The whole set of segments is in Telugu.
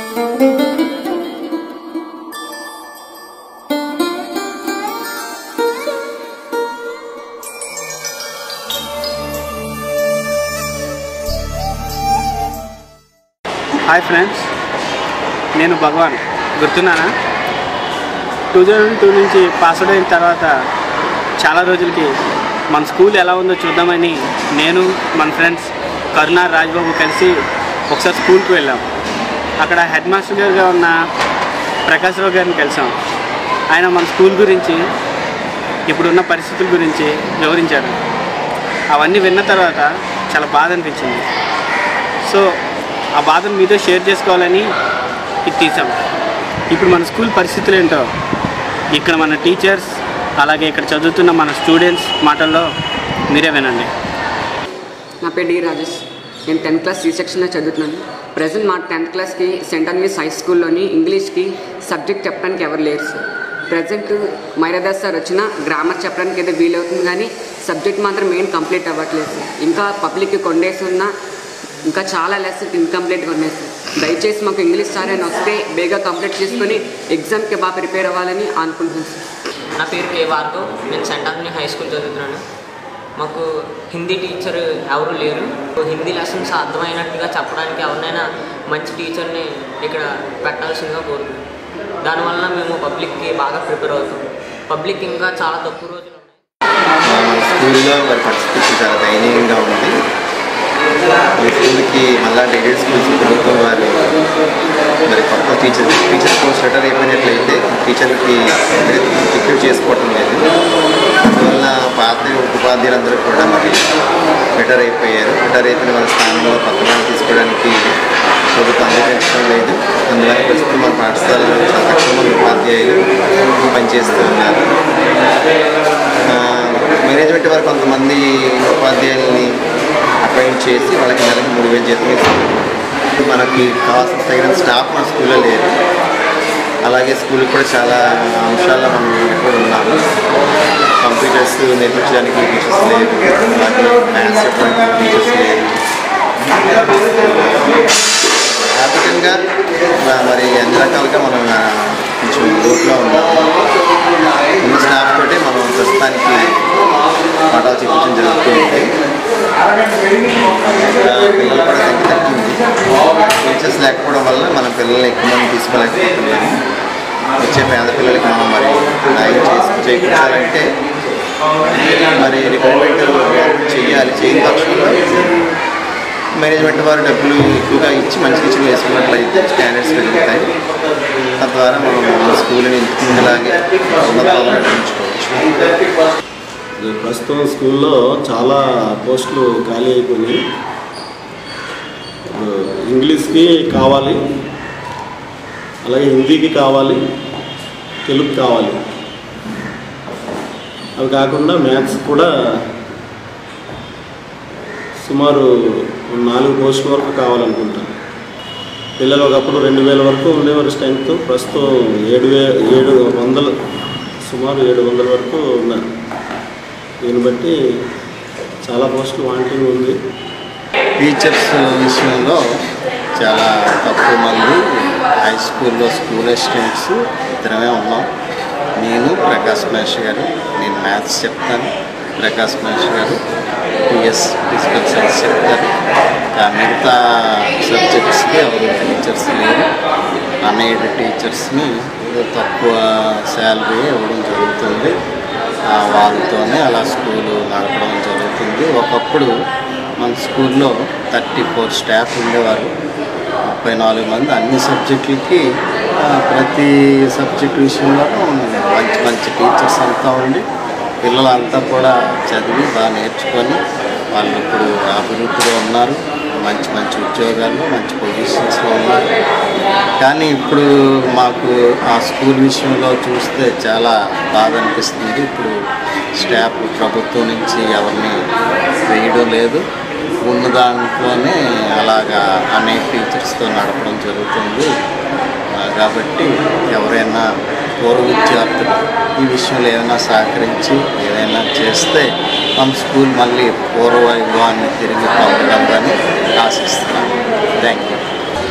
హాయ్ ఫ్రెండ్స్ నేను భగవాన్ గుర్తున్నానా టూ థౌజండ్ టూ నుంచి పాస్అవుట్ అయిన తర్వాత చాలా రోజులకి మన స్కూల్ ఎలా ఉందో చూద్దామని నేను మన ఫ్రెండ్స్ కరుణ రాజ్బాబు కలిసి ఒకసారి స్కూల్కి వెళ్ళాం అక్కడ హెడ్ మాస్టర్ గారుగా ఉన్న ప్రకాష్ రావు గారిని కలిసాం ఆయన మన స్కూల్ గురించి ఇప్పుడున్న పరిస్థితుల గురించి వివరించారు అవన్నీ విన్న తర్వాత చాలా బాధ అనిపించింది సో ఆ బాధను మీతో షేర్ చేసుకోవాలని ఇది తీసాం ఇప్పుడు మన స్కూల్ పరిస్థితులు ఏంటో ఇక్కడ మన టీచర్స్ అలాగే ఇక్కడ చదువుతున్న మన స్టూడెంట్స్ మాటల్లో మీరే వినండి నా పేరు డి రాజేష్ నేను టెన్త్ క్లాస్ సి సెక్షన్లో చదువుతున్నాను ప్రజెంట్ మా టెన్త్ క్లాస్కి సెంట్ అన్వీస్ హై స్కూల్లోని ఇంగ్లీష్కి సబ్జెక్ట్ చెప్పడానికి ఎవరు లేరు సార్ ప్రజెంట్ మైరాదాస్ సార్ వచ్చిన గ్రామర్ చెప్పడానికి అయితే వీలవుతుంది కానీ సబ్జెక్ట్ మాత్రం మెయిన్ కంప్లీట్ అవ్వట్లేదు సార్ ఇంకా పబ్లిక్కి కొండేసి ఉన్న ఇంకా చాలా లెసన్ ఇన్కంప్లీట్గా ఉన్నాయి సార్ దయచేసి మాకు ఇంగ్లీష్ సార్ అని వస్తే బేగా కంప్లీట్ చేసుకొని ఎగ్జామ్కి బాగా ప్రిపేర్ అవ్వాలని అనుకుంటున్నాను సార్ నా పేరు కే భార్గవ్ నేను సెంట్ ఆంథనీ హై స్కూల్ చదువుతున్నాను మాకు హిందీ టీచర్ ఎవరు లేరు హిందీ లెసన్స్ అర్థమైనట్టుగా చెప్పడానికి ఎవరినైనా మంచి టీచర్ని ఇక్కడ పెట్టాల్సిందిగా కోరుకుంటున్నాను దానివల్ల మేము పబ్లిక్కి బాగా ప్రిపేర్ అవుతాం పబ్లిక్ ఇంకా చాలా తక్కువ రోజులు ఉన్నాయి మన స్కూల్లో మరి పరిస్థితి చాలా దయనీయంగా ఉంది ఈ స్కూల్కి మళ్ళా డైరెడ్ స్కూల్స్ ప్రభుత్వం వారు మరి కొత్త టీచర్ టీచర్ పోస్ట్ లెటర్ అయిపోయినట్లయితే టీచర్కి రిక్రూట్ చేసుకోవటం లేదు అందువల్ల పాత ఉపాధ్యాయులందరూ కూడా మరి రిటైర్ అయిపోయారు రిటైర్ అయిపోయిన వాళ్ళ స్థానంలో కొత్త వాళ్ళని తీసుకోవడానికి ప్రభుత్వం అంగీకరించడం లేదు అందువల్ల ప్రస్తుతం మన పాఠశాలలో చాలా తక్కువ మంది ఉపాధ్యాయులు పనిచేస్తూ ఉన్నారు ఆ, మేనేజ్మెంట్ వారు కొంతమంది ఉపాధ్యాయుల్ని అపాయింట్ చేసి వాళ్ళకి నెలకి మూడు వేలు జీతం ఇస్తున్నారు మనకి కావాల్సిన తగిన స్టాఫ్ మన స్కూల్లో లేదు అలాగే స్కూల్ కూడా చాలా అంశాల్లో మనం వెనుకబడి ఉన్నాము కంప్యూటర్స్ నేర్పించడానికి టీచర్స్ లేరు అలాగే మ్యాథ్స్ చెప్పడానికి టీచర్స్ లేరు ఆర్థికంగా మ- మరి అన్ని రకాలుగా మనం ఆ, కొంచెం లోటులో ఉన్నాము ఉన్న స్టాఫ్ తోటే మనం ప్రస్తుతానికి పాఠాలు చెప్పించడం జరుగుతుంది ఆ, పిల్లలు కూడా సంఖ్య తగ్గింది టీచర్స్ లేకపోవడం వల్ల మనం పిల్లల్ని ఎక్కువ మంది తీసుకోలేకపోతున్నాము వచ్చే పేద పిల్లలకి మనం మరి న్యాయం చేసి చేకూర్చాలంటే మరి రిక్రూట్మెంట్ గవర్నమెంట్ చేయాలి చేయని పక్షంలో మేనేజ్మెంట్ వారు డబ్బులు ఎక్కువగా ఇచ్చి మంచి టీచర్లు వేసుకున్నట్లయితే స్టాండర్డ్స్ పెరుగుతాయి తద్వారా మనం మన స్కూల్ని ఇలాగే ఉన్నతాలను నడిపించుకోవచ్చు ఇది ప్రస్తుతం స్కూల్లో చాలా పోస్టులు ఖాళీ అయిపోయినాయి ఇప్పుడు ఇంగ్లీష్కి కావాలి అలాగే హిందీకి కావాలి తెలుగు కావాలి అవి కాకుండా మ్యాథ్స్ కూడా సుమారు నాలుగు పోస్టుల వరకు కావాలనుకుంటాను పిల్లలు ఒకప్పుడు రెండు వేల వరకు ఉండేవారు స్ట్రెంగ్త్ ప్రస్తుతం ఏడు వే ఏడు వందలు సుమారు ఏడు వందల వరకు ఉన్నారు దీన్ని బట్టి చాలా పోస్టులు వాంటింగ్ ఉంది టీచర్స్ విషయంలో చాలా తక్కువ మంది హై స్కూల్లో స్కూల్ అసిస్టెంట్స్ ఇద్దరమే ఉన్నాం నేను ప్రకాష్ మహేష్ గారు నేను మ్యాథ్స్ చెప్తాను ప్రకాష్ మహేష్ గారు టీఎస్ ఫిజికల్ సైన్స్ చెప్తారు ఆ మిగతా సబ్జెక్ట్స్కి ఎవరు టీచర్స్ లేరు అనేడ్ టీచర్స్ని ఏదో తక్కువ శాలరీ ఇవ్వడం జరుగుతుంది ఆ వాళ్ళతోనే అలా స్కూలు నడపడం జరుగుతుంది ఒకప్పుడు మన స్కూల్లో థర్టీ ఫోర్ స్టాఫ్ ఉండేవారు ముప్పై నాలుగు మంది అన్ని సబ్జెక్టులకి ఆ, ప్రతి సబ్జెక్ట్ విషయంలోనూ మంచి మంచి టీచర్స్ అంతా ఉండి పిల్లలంతా కూడా చదివి బాగా నేర్చుకొని వాళ్ళు ఇప్పుడు అభివృద్ధిలో ఉన్నారు మంచి మంచి ఉద్యోగాల్లో మంచి పొజిషన్స్లో ఉన్నారు కానీ ఇప్పుడు మాకు ఆ స్కూల్ విషయంలో చూస్తే చాలా బాధ అనిపిస్తుంది ఇప్పుడు స్టాఫ్ ప్రభుత్వం నుంచి ఎవరిని వేయడం లేదు ఉన్న దాంట్లోనే అలాగా అనేక టీచర్స్తో నడపడం జరుగుతుంది ఆ, కాబట్టి ఎవరైనా పూర్వ విద్యార్థులు ఈ విషయంలో ఏమైనా సహకరించి ఏదైనా చేస్తే మన స్కూల్ మళ్ళీ పూర్వ వైభవాన్ని తిరిగి పొందగలదని ఆశిస్తున్నాను థ్యాంక్ యూ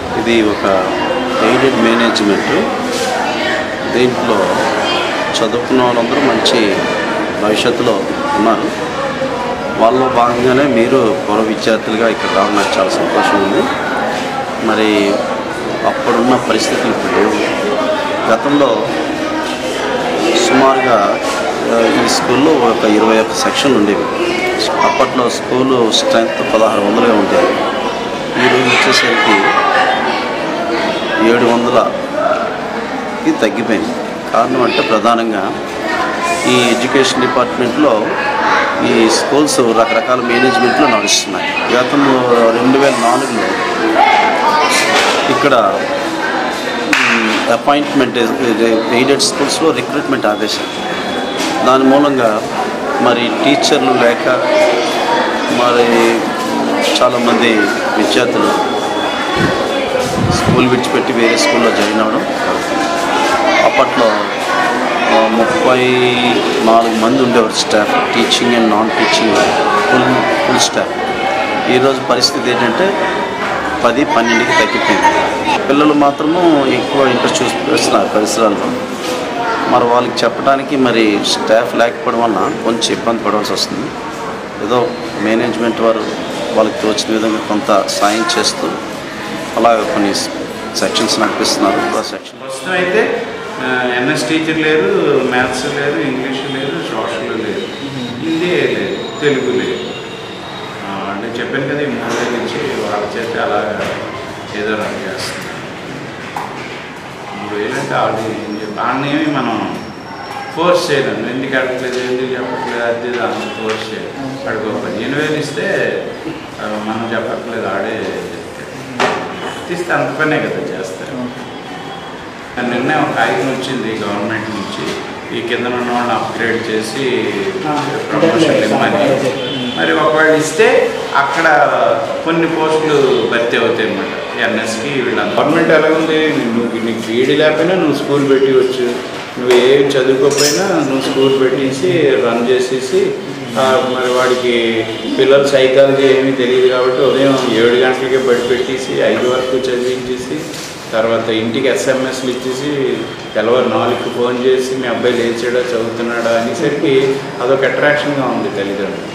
ఇది ఒక ఎయిడెడ్ మేనేజ్మెంట్ దీంట్లో చదువుకున్న వాళ్ళందరూ మంచి భవిష్యత్తులో ఉన్నారు వాళ్ళలో భాగంగానే మీరు పూర్వ విద్యార్థులుగా ఇక్కడ రావడం నాకు చాలా సంతోషం ఉంది మరి అప్పుడున్న పరిస్థితులు ఇప్పుడు లేవు గతంలో సుమారుగా ఆ, ఈ స్కూల్లో ఒక ఇరవై ఒక్క సెక్షన్లు ఉండేవి అప్పట్లో స్కూలు స్ట్రెంగ్త్ పదహారు వందలుగా ఉండేది ఈరోజు వచ్చేసరికి ఏడు వందలకి తగ్గిపోయింది కారణం అంటే ప్రధానంగా ఈ ఎడ్యుకేషన్ డిపార్ట్మెంట్లో ఈ స్కూల్స్ రకరకాల మేనేజ్మెంట్లో నడుస్తున్నాయి గతంలో రెండు వేల నాలుగులో ఇక్కడ అపాయింట్మెంట్ ఎయిడెడ్ స్కూల్స్లో రిక్రూట్మెంట్ ఆపేశారు దాని మూలంగా మరి టీచర్లు లేక మరి చాలామంది విద్యార్థులు స్కూల్ విడిచిపెట్టి వేరే స్కూల్లో జాయిన్ అవ్వడం అప్పట్లో ఆ, ముప్పై నాలుగు మంది ఉండేవారు staff teaching and non teaching full full staff ఈరోజు పరిస్థితి ఏంటంటే పది పన్నెండుకి తగ్గిపోయింది పిల్లలు మాత్రము ఎక్కువ ఇంట్రెస్ట్ చూపిస్తున్నారు పరిసరాల్లో మరి వాళ్ళకి చెప్పడానికి మరి స్టాఫ్ లేకపోవడం వలన కొంచెం ఇబ్బంది పడవలసి వస్తుంది ఏదో మేనేజ్మెంట్ వారు వాళ్ళకి తోచిన విధంగా కొంత సాయం చేస్తూ అలా కొన్ని సెక్షన్స్ నడిపిస్తున్నారు ఆ సెక్షన్ ప్రస్తుతం అయితే ఎన్ఎస్ టీచర్ లేరు మ్యాథ్స్ లేరు ఇంగ్లీష్ లేదు సోషల్ లేదు హిందీ లేదు తెలుగు లేదు ఆ, అంటే చెప్పాను కదా ఈ మూడేళ్ళ నుంచి వాళ్ళ చేత అలాగా ఏదో రన్ చేస్తుంది మూడు వేలు అంటే ఆల్రెడీ ఏం చెప్పి వాళ్ళనేమి మనం ఫోర్స్ చేయలేం నువ్వు ఎందుకు అడగట్లేదు ఎందుకు చెప్పట్లేదు అది ఇది అంత ఫోర్స్ చేయాలి వాడికి ఒక పదిహేను వేలు ఇస్తే ఆ, మనం చెప్పట్లేదు ఆడే చెప్తాడు ఇస్తే అంత పనే కదా చేస్తారు నిన్నే ఒక కాగితం వచ్చింది గవర్నమెంట్ నుంచి ఈ కింద ఉన్న వాళ్ళని అప్గ్రేడ్ చేసి ప్రమోషన్ ఇవ్వమని మరి ఒకవేళ ఇస్తే అక్కడ కొన్ని పోస్టులు భర్తీ అవుతాయి అన్నమాట ఎన్ఎస్కి వీళ్ళంతా గవర్నమెంట్ ఎలా ఉంది నువ్వు నీకు బీఈడి లేకపోయినా నువ్వు స్కూల్ పెట్టివచ్చు నువ్వు ఏం చదువుకోకపోయినా నువ్వు స్కూల్ పెట్టేసి రన్ చేసేసి ఆ, మరి వాడికి పిల్లలు సైకాలజీ ఏమీ తెలియదు కాబట్టి ఉదయం ఏడు గంటలకే బడి పెట్టేసి ఐదు వరకు చదివించేసి తర్వాత ఇంటికి ఎస్ఎంఎస్లు ఇచ్చేసి తెల్లవారు నాలుగుకి ఫోన్ చేసి మీ అబ్బాయి లేచాడా చదువుతున్నాడా అనేసరికి అదొక అట్రాక్షన్గా ఉంది తల్లిదండ్రులు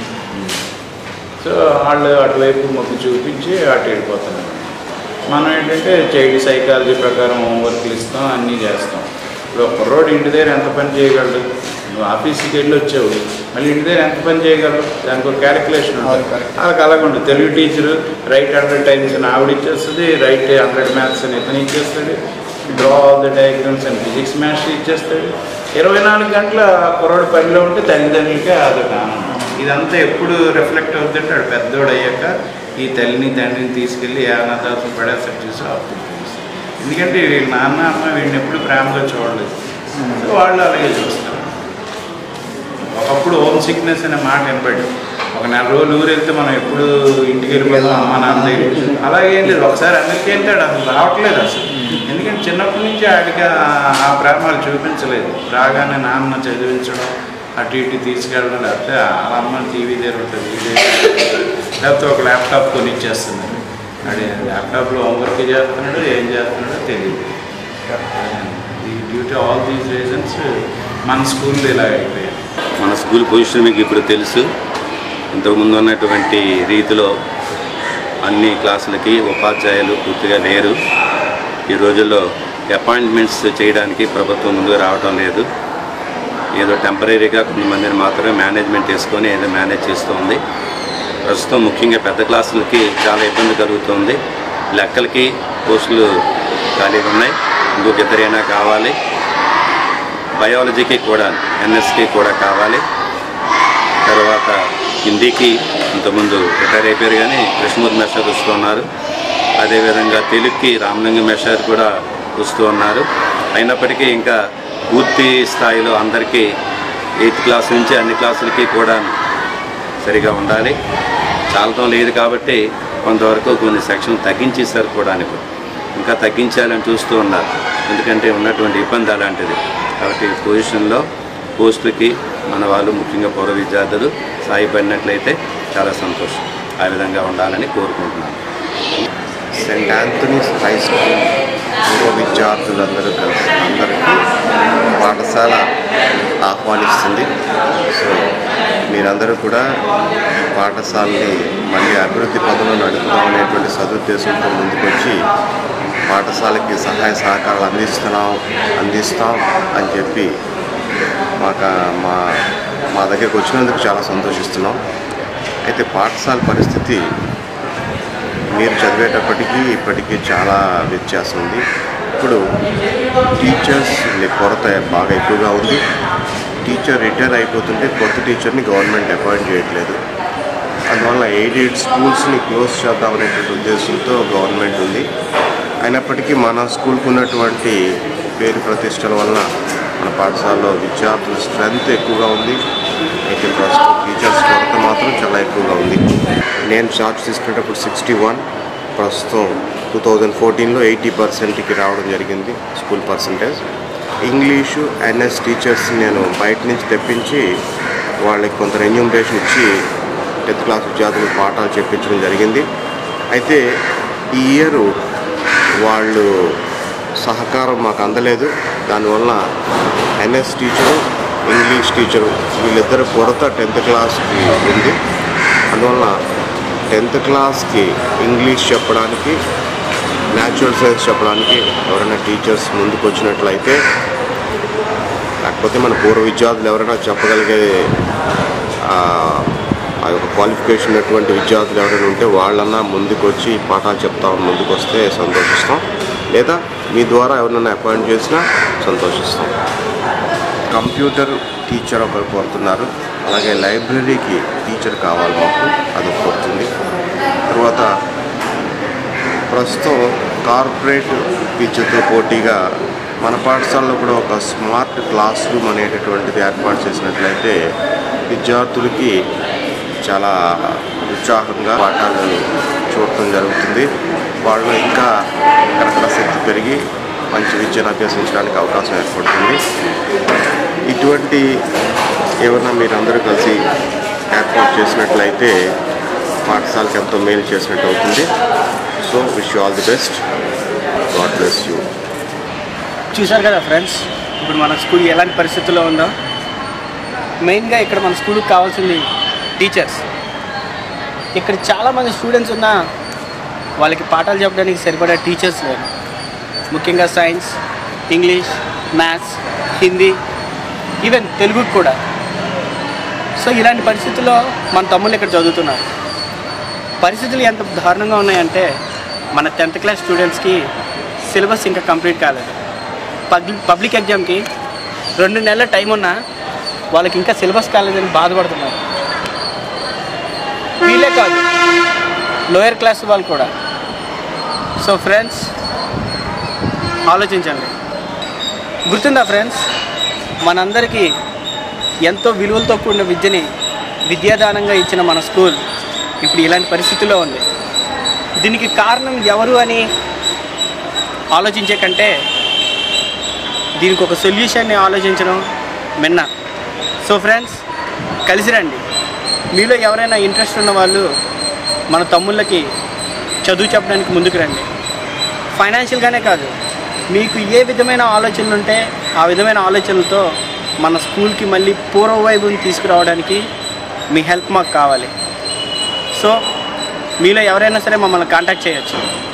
సో వాళ్ళు అటువైపు మొక్కు చూపించి అటు వెళ్ళిపోతున్నారు మనం ఏంటంటే చైల్డ్ సైకాలజీ ప్రకారం హోంవర్క్లు ఇస్తాం అన్నీ చేస్తాం ఇప్పుడు ఒక కుర్రోడు ఇంటి దగ్గర ఎంత పని చేయగలడు నువ్వు ఆఫీస్కి వెళ్ళి వచ్చావు మళ్ళీ ఇంటి దగ్గర ఎంత పని చేయగలవు దానికి ఒక క్యాలిక్యులేషన్ ఉంటుంది వాళ్ళకి అలాగ Telugu teacher right hundred times అని ఆవిడ ఇచ్చేస్తుంది రైట్ హండ్రెడ్ మ్యాథ్స్ అని ఇతను ఇచ్చేస్తాడు డ్రా ఆల్ ద డయాగ్రామ్స్ అని ఫిజిక్స్ మ్యాథ్స్ ఇచ్చేస్తాడు ఇరవై నాలుగు గంటల కుర్రోడు పనిలో ఉంటే తల్లిదండ్రులకే అదొక ఆనందం ఇదంతా ఎప్పుడు రిఫ్లెక్ట్ అవుతుందంటే వాడు పెద్దోడు అయ్యాక ఈ తల్లిని తండ్రిని తీసుకెళ్ళి ఏ అనాథాసం పడేస్తారు చూసి అప్పుడు తెలుస్తుంది ఎందుకంటే వీళ్ళ నాన్న అమ్మ వీడిని ఎప్పుడు ప్రేమగా చూడలేదు సో వాళ్ళు అలాగే చూస్తారు ఒకప్పుడు హోమ్ సిక్నెస్ అనే మాట వినపడి ఒక నెల రోజులు ఊరు వెళ్తే మనం ఎప్పుడు ఇంటికి వెళ్ళిపోతాం అమ్మ నాన్న దగ్గర అలాగే ఏం లేదు ఒకసారి అమెరికా వెళ్తాడు అసలు రావట్లేదు అసలు ఎందుకంటే చిన్నప్పటి నుంచి ఆడికి ఆ- ఆ ప్రేమాలు చూపించలేదు రాగానే నాన్న చదివించడం అటు ఇటు తీసుకెళ్ళడం లేకపోతే వాళ్ళ అమ్మ టీవీ దగ్గర ఉంటుంది వీడియో లేకపోతే ఒక ల్యాప్టాప్ కొనిచ్చేస్తున్నారు అది ల్యాప్టాప్లో హోంవర్క్ చేస్తున్నాడు ఏం చేస్తున్నాడో తెలియదు due to all these reasons మన స్కూల్లో ఇలా అయిపోయాయి మన స్కూల్ పొజిషన్ మీకు ఇప్పుడు తెలుసు ఇంతకుముందు ఉన్నటువంటి రీతిలో అన్ని క్లాసులకి ఉపాధ్యాయులు పూర్తిగా లేరు ఈ రోజుల్లో అపాయింట్మెంట్స్ చేయడానికి ప్రభుత్వం ముందుకు రావడం లేదు ఏదో టెంపరీగా కొంతమందిని మాత్రమే మేనేజ్మెంట్ చేసుకొని ఏదో మేనేజ్ చేస్తుంది ప్రస్తుతం ముఖ్యంగా పెద్ద క్లాసులకి చాలా ఇబ్బంది కలుగుతుంది లెక్కలకి పోస్టులు ఖాళీగా ఉన్నాయి ఇంకొక ఇద్దరైనా కావాలి బయాలజీకి కూడా ఎన్ఎస్కి కూడా కావాలి తర్వాత హిందీకి ఇంతకుముందు రిటైర్ అయిపోయారు కానీ కృష్ణమూర్తి మెషర్ వస్తూ ఉన్నారు అదేవిధంగా తెలుగుకి రామలింగ మెషర్ కూడా వస్తూ ఉన్నారు అయినప్పటికీ ఇంకా పూర్తి స్థాయిలో అందరికీ ఎయిత్ క్లాస్ నుంచి అన్ని క్లాసులకి కూడా సరిగా ఉండాలి చాలటం లేదు కాబట్టి కొంతవరకు కొన్ని సెక్షన్ తగ్గించేశారు కూడా ఇంకా తగ్గించాలని చూస్తూ ఉన్నారు ఎందుకంటే ఉన్నటువంటి ఇబ్బంది అలాంటిది కాబట్టి ఈ పొజిషన్లో పోస్టులకి మన వాళ్ళు ముఖ్యంగా పూర్వ విద్యార్థులు సాయపడినట్లయితే చాలా సంతోషం ఆ విధంగా ఉండాలని కోరుకుంటున్నాను సెయింట్ ఆంథనీస్ హై స్కూల్ పూర్వ విద్యార్థులందరూ కలిసి అందరికీ పాఠశాల ఆహ్వానిస్తుంది సో మీరందరూ కూడా ఈ పాఠశాలని మళ్ళీ అభివృద్ధి పదంలో నడుపుదాం అనేటువంటి సదుద్దేశంతో ముందుకొచ్చి పాఠశాలకి సహాయ సహకారాలు అందిస్తున్నాం అందిస్తాం అని చెప్పి మాకు మా మా దగ్గరికి వచ్చినందుకు చాలా సంతోషిస్తున్నాం అయితే పాఠశాల పరిస్థితి మీరు చదివేటప్పటికీ ఇప్పటికీ చాలా వ్యత్యాసం ఉంది ఇప్పుడు టీచర్స్ కొరత బాగా ఎక్కువగా ఉంది టీచర్ రిటైర్ అయిపోతుంటే కొత్త టీచర్ని గవర్నమెంట్ అపాయింట్ చేయట్లేదు అందువల్ల ఎయిడెడ్ స్కూల్స్ని క్లోజ్ చేద్దామనేటువంటి ఉద్దేశంతో గవర్నమెంట్ ఉంది అయినప్పటికీ మన స్కూల్కి ఉన్నటువంటి పేరు ప్రతిష్టల వలన మన పాఠశాలలో విద్యార్థుల స్ట్రెంగ్త్ ఎక్కువగా ఉంది అయితే ప్రస్తుతం టీచర్స్ కొరత మాత్రం చాలా ఎక్కువగా ఉంది నేను చార్జ్ తీసుకునేటప్పుడు సిక్స్టీ వన్ ప్రస్తుతం టూ థౌజండ్ ఫోర్టీన్లో ఎయిటీ పర్సెంట్కి రావడం జరిగింది school percentage English NS teachers నేను బయట నుంచి తెప్పించి వాళ్ళకి కొంత రెన్యూమరేషన్ ఇచ్చి టెన్త్ క్లాస్ విద్యార్థులకు పాఠాలు చెప్పించడం జరిగింది అయితే ఈ ఇయర్ వాళ్ళు సహకారం మాకు అందలేదు దానివల్ల ఎన్ఎస్ టీచరు ఇంగ్లీష్ టీచరు వీళ్ళిద్దరు కొరత టెన్త్ క్లాస్కి ఉంది అందువల్ల టెన్త్ క్లాస్కి ఇంగ్లీష్ చెప్పడానికి న్యాచురల్ సైన్స్ చెప్పడానికి ఎవరైనా టీచర్స్ ముందుకు వచ్చినట్లయితే లేకపోతే మన పూర్వ విద్యార్థులు ఎవరైనా చెప్పగలిగే ఆ ఆ యొక్క క్వాలిఫికేషన్ ఉన్నటువంటి విద్యార్థులు ఎవరైనా ఉంటే వాళ్ళన్నా ముందుకు వచ్చి పాఠాలు చెప్తామని ముందుకు వస్తే సంతోషిస్తాం లేదా మీ ద్వారా ఎవరైనా అపాయింట్ చేసినా సంతోషిస్తాం కంప్యూటర్ టీచర్ ఒకరు కోరుతున్నారు అలాగే లైబ్రరీకి టీచర్ కావాలి మాకు అది కోరుతుంది తర్వాత ప్రస్తుతం కార్పొరేట్ విద్యతో పోటీగా మన పాఠశాలలో కూడా ఒక స్మార్ట్ క్లాస్ రూమ్ అనేటటువంటిది ఏర్పాటు చేసినట్లయితే విద్యార్థులకి చాలా ఉత్సాహంగా పాఠాలు చూడటం జరుగుతుంది వాళ్ళు ఇంకా కరకర శక్తి పెరిగి మంచి విద్యను అభ్యసించడానికి అవకాశం ఏర్పడుతుంది ఇటువంటి ఏమన్నా మీరందరూ కలిసి ఏర్పాటు చేసినట్లయితే పాఠశాలకు ఎంతో మేలు చేసినట్టు అవుతుంది so wish you all the best God bless you చూశారు కదా ఫ్రెండ్స్ ఇప్పుడు మన స్కూల్ ఎలాంటి పరిస్థితుల్లో ఉందో మెయిన్గా ఇక్కడ మన స్కూల్కి కావాల్సింది టీచర్స్ ఇక్కడ చాలామంది స్టూడెంట్స్ ఉన్నా వాళ్ళకి పాఠాలు చెప్పడానికి సరిపడే టీచర్స్ లేరు ముఖ్యంగా science English maths Hindi even తెలుగుకి కూడా సో ఇలాంటి పరిస్థితుల్లో మన తమ్ముళ్ళు ఇక్కడ చదువుతున్నారు పరిస్థితులు ఎంత దారుణంగా ఉన్నాయంటే మన టెన్త్ క్లాస్ స్టూడెంట్స్కి సిలబస్ ఇంకా కంప్లీట్ కాలేదు పబ్లిక్ పబ్లిక్ ఎగ్జామ్కి రెండు నెలల టైం ఉన్నా వాళ్ళకి ఇంకా సిలబస్ కాలేదని బాధపడుతున్నారు వీళ్ళే కాదు లోయర్ క్లాస్ వాళ్ళు కూడా సో ఫ్రెండ్స్ ఆలోచించండి గుర్తుందా ఫ్రెండ్స్ మనందరికీ ఎంతో విలువలతో కూడిన విద్యని విద్యాదానంగా ఇచ్చిన మన స్కూల్ ఇప్పుడు ఇలాంటి పరిస్థితుల్లో ఉంది దీనికి కారణం ఎవరు అని ఆలోచించే కంటే దీనికి ఒక సొల్యూషన్ని ఆలోచించడం మిన్న సో ఫ్రెండ్స్ కలిసి రండి మీలో ఎవరైనా ఇంట్రెస్ట్ ఉన్న వాళ్ళు మన తమ్ముళ్ళకి చదువు చెప్పడానికి ముందుకు రండి ఫైనాన్షియల్గానే కాదు మీకు ఏ విధమైన ఆలోచనలు ఉంటే ఆ విధమైన ఆలోచనలతో మన స్కూల్కి మళ్ళీ పూర్వ వైభవం తీసుకురావడానికి మీ హెల్ప్ మాకు కావాలి సో మీలో ఎవరైనా సరే మమ్మల్ని కాంటాక్ట్ చేయొచ్చు